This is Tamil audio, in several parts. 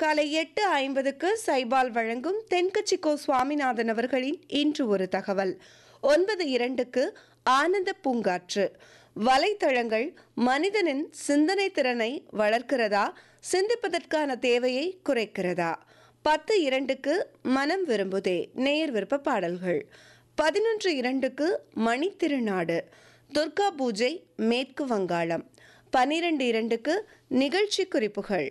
காலை எட்டு ஐம்பதுக்கு சைபால் வழங்கும் தென்கட்சிக்கோ சுவாமிநாதன் அவர்களின் இன்று ஒரு தகவல் ஒன்பது இரண்டுக்கு ஆனந்த பூங்காற்று வலைத்தளங்கள் மனிதனின் சிந்தனை திறனை வளர்க்கிறதா சிந்திப்பதற்கான தேவையை குறைக்கிறதா பத்து இரண்டுக்கு மனம் விரும்புதே நேர் விருப்ப பாடல்கள் பதினொன்று இரண்டுக்கு மணித்திருநாடு துர்கா பூஜை மேற்கு வங்காளம் பனிரெண்டு இரண்டுக்கு நிகழ்ச்சி குறிப்புகள்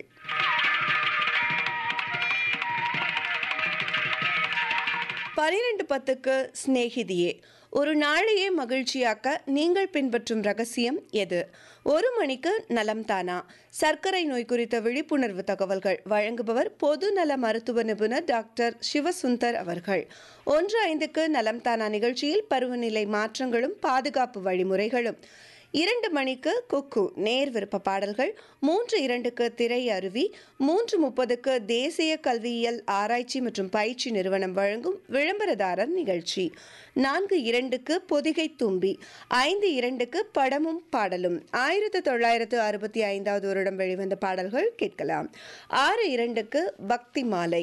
பனிரெண்டு பத்துக்கு சிநேகிதியே ஒரு நாளையே மகிழ்ச்சியாக்க நீங்கள் பின்பற்றும் ரகசியம் எது ஒரு மணிக்கு நலம் தானா சர்க்கரை நோய் குறித்த விழிப்புணர்வு தகவல்கள் வழங்குபவர் பொது நல மருத்துவ நிபுணர் டாக்டர் சிவசுந்தர் அவர்கள் ஒன்று ஐந்துக்கு நலம் தானா நிகழ்ச்சியில் பருவநிலை மாற்றங்களும் பாதுகாப்பு வழிமுறைகளும் இரண்டு மணிக்கு குக்கு நேர் விருப்ப பாடல்கள் மூன்று இரண்டுக்கு திரை அருவி மூன்று முப்பதுக்கு தேசிய கல்வியியல் ஆராய்ச்சி மற்றும் பயிற்சி நிறுவனம் வழங்கும் விளம்பரதாரர் நிகழ்ச்சி நான்கு இரண்டுக்கு பொதிகை தும்பி ஐந்து இரண்டுக்கு படமும் பாடலும் ஆயிரத்து தொள்ளாயிரத்து அறுபத்தி ஐந்தாவது வருடம் வெளிவந்த பாடல்கள் கேட்கலாம் ஆறு இரண்டுக்கு பக்தி மாலை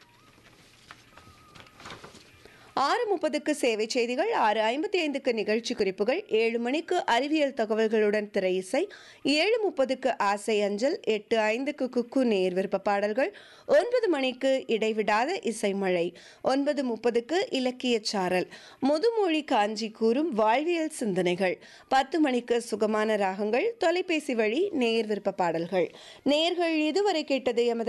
ஆறு முப்பதுக்கு சேவை செய்திகள் ஆறு ஐம்பத்தி ஐந்துக்கு நிகழ்ச்சி குறிப்புகள் ஏழு மணிக்கு அறிவியல் தகவல்களுடன் திரை இசை ஏழு முப்பதுக்கு ஆசை அஞ்சல் எட்டு ஐந்துக்கு குக்கு நேர் விருப்ப பாடல்கள் ஒன்பது மணிக்கு இடைவிடாத இசை மழை ஒன்பது முப்பதுக்கு இலக்கிய சாரல் முதுமொழி காஞ்சி கூறும் வாழ்வியல் சிந்தனைகள் பத்து மணிக்கு சுகமான ராகங்கள் தொலைபேசி வழி நேர் விருப்ப பாடல்கள் நேர்கள் இதுவரை கேட்டது எமது